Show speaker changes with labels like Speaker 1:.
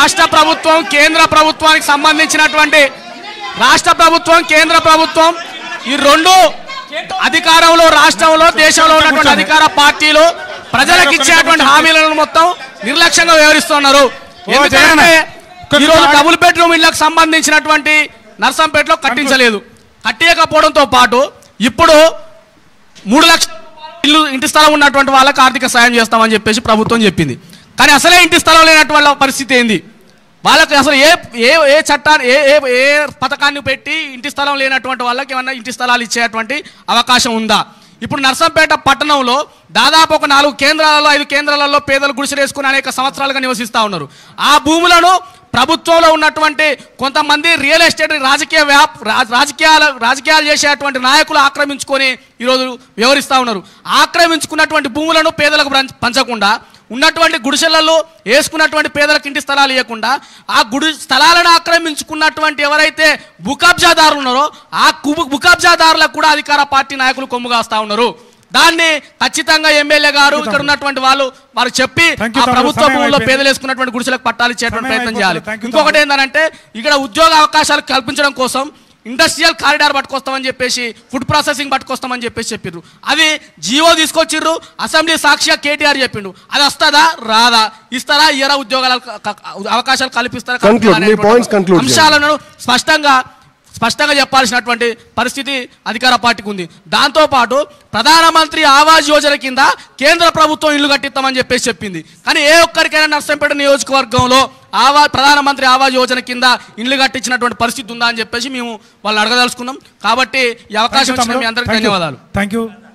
Speaker 1: రాష్ట్ర ప్రభుత్వం కేంద్ర ప్రభుత్వానికి సంబంధించినటువంటి రాష్ట్ర ప్రభుత్వం కేంద్ర ప్రభుత్వం ఈ రెండు అధికారంలో రాష్ట్రంలో దేశంలో ఉన్నటువంటి అధికార పార్టీలు ప్రజలకు ఇచ్చేటువంటి హామీలను మొత్తం నిర్లక్ష్యంగా వ్యవహరిస్తున్నారు ఎందుకంటే ఈరోజు డబుల్ బెడ్రూమ్ ఇళ్లకు సంబంధించినటువంటి నర్సంపేటలో కట్టించలేదు కట్టియకపోవడంతో పాటు ఇప్పుడు మూడు లక్షల ఇల్లు ఇంటి స్థలం ఉన్నటువంటి వాళ్ళకి ఆర్థిక సాయం చేస్తామని చెప్పేసి ప్రభుత్వం చెప్పింది కానీ అసలే ఇంటి స్థలం లేనటువంటి వాళ్ళ పరిస్థితి ఏంది వాళ్ళకి అసలు ఏ ఏ ఏ చట్టాన్ని ఏ ఏ ఏ పథకాన్ని పెట్టి ఇంటి స్థలం లేనటువంటి వాళ్ళకి ఏమన్నా ఇంటి స్థలాలు ఇచ్చేటువంటి అవకాశం ఉందా ఇప్పుడు నర్సంపేట పట్టణంలో దాదాపు ఒక నాలుగు కేంద్రాలలో ఐదు కేంద్రాలలో పేదలు గుడిసెలేసుకుని అనేక సంవత్సరాలుగా నివసిస్తూ ఉన్నారు ఆ భూములను ప్రభుత్వంలో ఉన్నటువంటి కొంతమంది రియల్ ఎస్టేట్ రాజకీయ వ్యాప్ రా- రాజకీయాల రాజకీయాలు చేసేటువంటి నాయకులు ఆక్రమించుకొని ఈరోజు వ్యవహరిస్తూ ఉన్నారు ఆక్రమించుకున్నటువంటి భూములను పేదలకు పంచ- పంచకుండా ఉన్నటువంటి గుడిసెలలో వేసుకున్నటువంటి పేదలకు ఇంటి స్థలాలు ఇవ్వకుండా ఆ గుడి స్థలాలను ఆక్రమించుకున్నటువంటి ఎవరైతే బుకబ్జాదారులు ఉన్నారో ఆ కు- బుకబ్జాదారులకు కూడా అధికార పార్టీ నాయకులు కొమ్ము కాస్తా ఉన్నారు దాన్ని ఖచ్చితంగా ఎమ్మెల్యే గారు ఇక్కడ ఉన్నటువంటి వాళ్ళు వారు చెప్పి
Speaker 2: Thank you,
Speaker 1: ఆ
Speaker 2: తమ్ముడు.
Speaker 1: ప్రభుత్వ
Speaker 2: సమయం
Speaker 1: భూముల్లో
Speaker 2: అయిపోయింది.
Speaker 1: పేదలు వేసుకున్నటువంటి గుడిసెలకు పట్టాలు ఇచ్చేటువంటి
Speaker 2: సమయం
Speaker 1: ప్రయత్నం చేయాలి
Speaker 2: అయిపోతుంది. Thank you,
Speaker 1: ఇంకొకటి
Speaker 2: తమ్ముడు.
Speaker 1: ఏంటంటే ఇక్కడ ఉద్యోగ అవకాశాలు కల్పించడం కోసం ఇండస్ట్రియల్ కారిడార్ పట్టుకొస్తామని చెప్పేసి ఫుడ్ ప్రాసెసింగ్ పట్టుకొస్తామని చెప్పేసి చెప్పిర్రు అది జియో తీసుకొచ్చిర్రు అసెంబ్లీ సాక్షిగా కేటీఆర్ చెప్పిండు అది వస్తుందా రాదా ఇస్తారా ఇయరా ఉద్యోగాల క- క- అవకాశాలు కల్పిస్తారా
Speaker 3: Conclude.
Speaker 1: కల్పిస్తారా
Speaker 3: మీ
Speaker 1: అనేటువంటి
Speaker 3: points conclude చేయండి.
Speaker 1: అంశాలను స్పష్టంగా స్పష్టంగా చెప్పాల్సినటువంటి పరిస్థితి అధికార పార్టీకి ఉంది దాంతోపాటు ప్రధానమంత్రి ఆవాస్ యోజన కింద కేంద్ర ప్రభుత్వం ఇల్లు కట్టిస్తామని చెప్పేసి చెప్పింది కానీ ఏ ఒక్కరికైనా నర్సంపేట నియోజకవర్గంలో ఆవా ప్రధానమంత్రి ఆవాస్ యోజన కింద ఇల్లు కట్టించినటువంటి పరిస్థితి ఉందా అని చెప్పేసి మేము వాళ్ళని అడగదలుచుకున్నాం కాబట్టి ఈ అవకాశం ఇచ్చిన మీ అందరికీ ధన్యవాదాలు
Speaker 2: థ్యాంక్ యూ